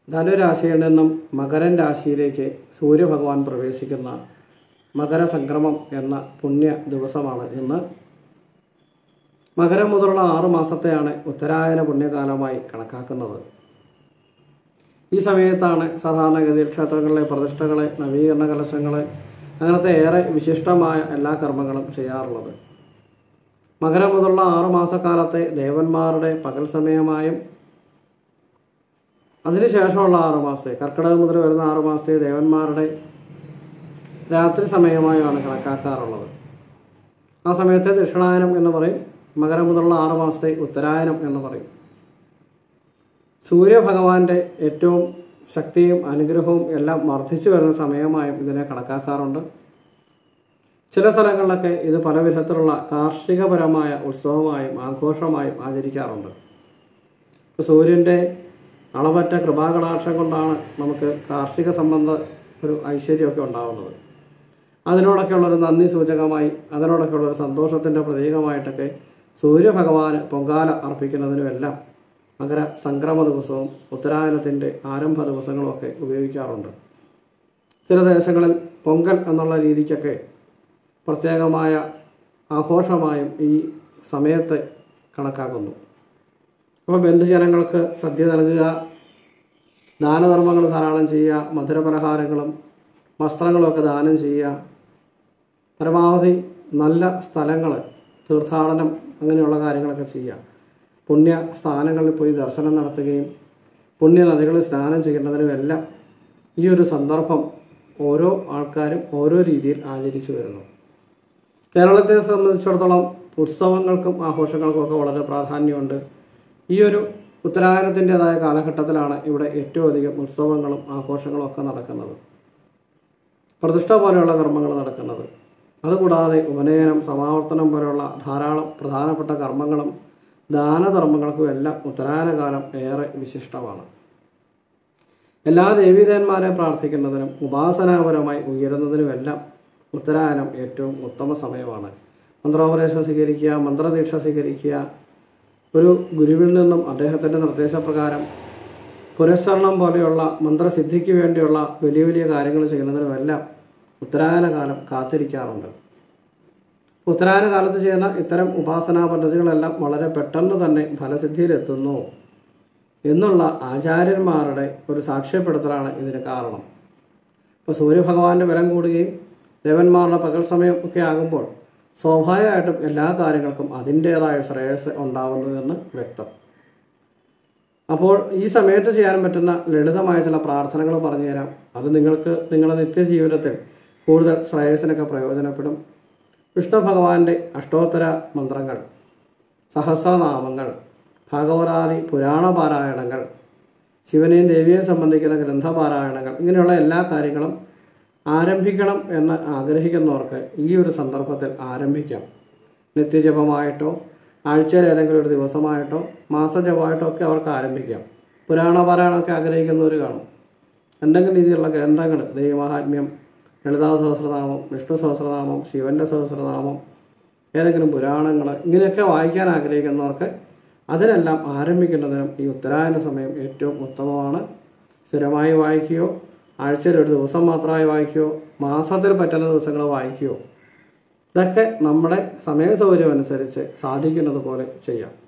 ധനുരാശിയിൽ നിന്നും മകരൻ രാശിയിലേക്ക് സൂര്യഭഗവാൻ പ്രവേശിക്കുന്ന മകരസംക്രമം എന്ന പുണ്യ ദിവസമാണ് ഇന്ന് മകരം മുതലുള്ള ആറു മാസത്തെയാണ് ഉത്തരായന പുണ്യകാലമായി കണക്കാക്കുന്നത് ഈ സമയത്താണ് സാധാരണഗതിയിൽ ക്ഷേത്രങ്ങളിലെ പ്രതിഷ്ഠകളെ നവീകരണ കലശങ്ങളെ അങ്ങനത്തെ ഏറെ വിശിഷ്ടമായ എല്ലാ കർമ്മങ്ങളും ചെയ്യാറുള്ളത് മകരം മുതലുള്ള ആറു മാസക്കാലത്തെ ദേവന്മാരുടെ പകൽ സമയമായും അതിനുശേഷമുള്ള ആറു മാസത്തെ കർക്കിടകം മുതൽ വരുന്ന ആറു മാസത്തെ ദേവന്മാരുടെ രാത്രി സമയമായാണ് കണക്കാക്കാറുള്ളത് ആ സമയത്തെ ദക്ഷിണായനം എന്ന് പറയും മകരം മുതലുള്ള ആറു മാസത്തെ ഉത്തരായനം എന്ന് പറയും സൂര്യഭഗവാന്റെ ഏറ്റവും ശക്തിയും അനുഗ്രഹവും എല്ലാം വർദ്ധിച്ചു വരുന്ന സമയമായും ഇതിനെ കണക്കാക്കാറുണ്ട് ചില സ്ഥലങ്ങളിലൊക്കെ ഇത് പല വിധത്തിലുള്ള കാർഷികപരമായ ഉത്സവമായും ആഘോഷമായും ആചരിക്കാറുണ്ട് ഇപ്പോൾ സൂര്യൻ്റെ അളവറ്റ കൃപാകടാക്ഷം കൊണ്ടാണ് നമുക്ക് കാർഷിക സംബന്ധ ഒരു ഐശ്വര്യമൊക്കെ ഉണ്ടാവുന്നത് അതിനോടൊക്കെയുള്ളൊരു നന്ദി സൂചകമായി അതിനോടൊക്കെയുള്ളൊരു സന്തോഷത്തിൻ്റെ പ്രതീകമായിട്ടൊക്കെ സൂര്യഭഗവാന് പൊങ്കാല അർപ്പിക്കുന്നതിനുമെല്ലാം മകര സംക്രമ ദിവസവും ഉത്തരായനത്തിൻ്റെ ആരംഭ ദിവസങ്ങളുമൊക്കെ ഉപയോഗിക്കാറുണ്ട് ചില ദേശങ്ങളിൽ പൊങ്കൽ എന്നുള്ള രീതിക്കൊക്കെ പ്രത്യേകമായ ആഘോഷമായും ഈ സമയത്തെ കണക്കാക്കുന്നു അപ്പോൾ ബന്ധുജനങ്ങൾക്ക് സദ്യ നൽകുക ദാനധർമ്മങ്ങൾ ധാരാളം ചെയ്യുക മധുരപലഹാരങ്ങളും വസ്ത്രങ്ങളുമൊക്കെ ദാനം ചെയ്യുക പരമാവധി നല്ല സ്ഥലങ്ങൾ തീർത്ഥാടനം അങ്ങനെയുള്ള കാര്യങ്ങളൊക്കെ ചെയ്യുക പുണ്യ സ്ഥാനങ്ങളിൽ പോയി ദർശനം നടത്തുകയും പുണ്യ നദികളിൽ സ്നാനം ചെയ്യുന്നതിനുമെല്ലാം ഈ ഒരു സന്ദർഭം ഓരോ ആൾക്കാരും ഓരോ രീതിയിൽ ആചരിച്ചു വരുന്നു കേരളത്തെ സംബന്ധിച്ചിടത്തോളം ഉത്സവങ്ങൾക്കും ആഘോഷങ്ങൾക്കും ഒക്കെ വളരെ പ്രാധാന്യമുണ്ട് ഈ ഒരു ഉത്തരായനത്തിൻ്റെതായ കാലഘട്ടത്തിലാണ് ഇവിടെ ഏറ്റവും അധികം ഉത്സവങ്ങളും ആഘോഷങ്ങളും ഒക്കെ നടക്കുന്നത് പ്രതിഷ്ഠ പോലെയുള്ള കർമ്മങ്ങൾ നടക്കുന്നത് അതുകൂടാതെ ഉപനയനം സമാവർത്തനം പോലെയുള്ള ധാരാളം പ്രധാനപ്പെട്ട കർമ്മങ്ങളും ദാനധർമ്മങ്ങൾക്കും എല്ലാം ഉത്തരായനകാലം ഏറെ വിശിഷ്ടമാണ് എല്ലാ ദേവീദേവന്മാരെ പ്രാർത്ഥിക്കുന്നതിനും ഉപാസനാപരമായി ഉയരുന്നതിനുമെല്ലാം ഉത്തരായനം ഏറ്റവും ഉത്തമ സമയമാണ് മന്ത്രോപദേശം സ്വീകരിക്കുക മന്ത്രദീക്ഷ സ്വീകരിക്കുക ഒരു ഗുരുവിൽ നിന്നും അദ്ദേഹത്തിൻ്റെ നിർദ്ദേശപ്രകാരം പുരസ്കരണം പോലെയുള്ള മന്ത്രസിദ്ധിക്ക് വേണ്ടിയുള്ള വലിയ വലിയ കാര്യങ്ങൾ ചെയ്യുന്നതിനുമെല്ലാം ഉത്തരായന കാലം കാത്തിരിക്കാറുണ്ട് ഉത്തരായന കാലത്ത് ചെയ്യുന്ന ഇത്തരം ഉപാസനാ പദ്ധതികളെല്ലാം വളരെ പെട്ടെന്ന് തന്നെ ഫലസിദ്ധിയിലെത്തുന്നു എന്നുള്ള ആചാര്യന്മാരുടെ ഒരു സാക്ഷ്യപ്പെടുത്തലാണ് ഇതിന് കാരണം ഇപ്പോൾ സൂര്യഭഗവാന്റെ ബലം കൂടുകയും ദേവന്മാരുടെ പകൽ സമയം ഒക്കെ ആകുമ്പോൾ സ്വാഭാവികമായിട്ടും എല്ലാ കാര്യങ്ങൾക്കും അതിൻ്റേതായ ശ്രേയസ് ഉണ്ടാവുന്നു എന്ന് വ്യക്തം അപ്പോൾ ഈ സമയത്ത് ചെയ്യാൻ പറ്റുന്ന ലളിതമായ ചില പ്രാർത്ഥനകൾ പറഞ്ഞുതരാം അത് നിങ്ങൾക്ക് നിങ്ങളുടെ നിത്യജീവിതത്തിൽ കൂടുതൽ ശ്രേയസിനൊക്കെ പ്രയോജനപ്പെടും വിഷ്ണു ഭഗവാന്റെ അഷ്ടോത്തര മന്ത്രങ്ങൾ സഹസ്രനാമങ്ങൾ ഭാഗവതാദി പുരാണ പാരായണങ്ങൾ ശിവനെയും ദേവിയെയും സംബന്ധിക്കുന്ന ഗ്രന്ഥപാരായണങ്ങൾ ഇങ്ങനെയുള്ള എല്ലാ കാര്യങ്ങളും ആരംഭിക്കണം എന്ന് ആഗ്രഹിക്കുന്നവർക്ക് ഈ ഒരു സന്ദർഭത്തിൽ ആരംഭിക്കാം നിത്യജപമായിട്ടോ ആഴ്ചയിൽ ഏതെങ്കിലും ഒരു ദിവസമായിട്ടോ മാസജപമായിട്ടോ ഒക്കെ അവർക്ക് ആരംഭിക്കാം പുരാണ പാരായണമൊക്കെ ആഗ്രഹിക്കുന്നവർ കാണും എന്തെങ്കിലും രീതിയിലുള്ള ഗ്രന്ഥങ്ങൾ ദൈവമാഹാത്മ്യം ലളിതാ സഹസ്രനാമം വിഷ്ണു സഹസ്രനാമം ശിവന്റെ സഹസ്രനാമം ഏതെങ്കിലും പുരാണങ്ങൾ ഇങ്ങനെയൊക്കെ വായിക്കാൻ ആഗ്രഹിക്കുന്നവർക്ക് അതിനെല്ലാം ആരംഭിക്കുന്നതിനും ഈ ഉത്തരായന സമയം ഏറ്റവും ഉത്തമമാണ് സ്ഥിരമായി വായിക്കുകയോ ആഴ്ചയിൽ ഒരു ദിവസം മാത്രമായി വായിക്കുകയോ മാസത്തിൽ പറ്റുന്ന ദിവസങ്ങൾ വായിക്കുകയോ ഇതൊക്കെ നമ്മുടെ സമയ സൗകര്യം അനുസരിച്ച് സാധിക്കുന്നത് പോലെ ചെയ്യാം